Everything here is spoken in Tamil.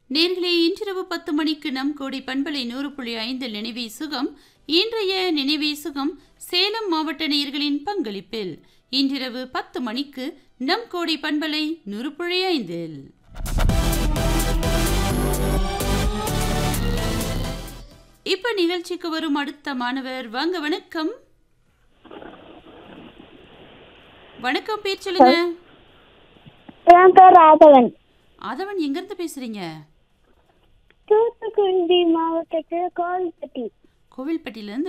நேர்களே இன்றிரவு பத்து மணிக்கு நம் கோடி பண்பலை நூறு புள்ளி ஐந்து நினைவே சுகம் இன்றைய நினைவே சுகம் சேலம் மாவட்ட நேயர்களின் பங்களிப்பில் இன்றிரவு பத்து மணிக்கு நம் கோடி பண்பலை நூறு புள்ளி ஐந்தில் இப்ப நிகழ்ச்சிக்கு வரும் அடுத்த மாணவர் வாங்க வணக்கம் வணக்கம் பேர் சொல்லுங்க என் பேர் ராகவன் ஆதவன் எங்கிருந்து பேசுறீங்க தூத்துக்குடி மாவட்டத்தில் கோவில்பட்டி கோவில்பட்டியில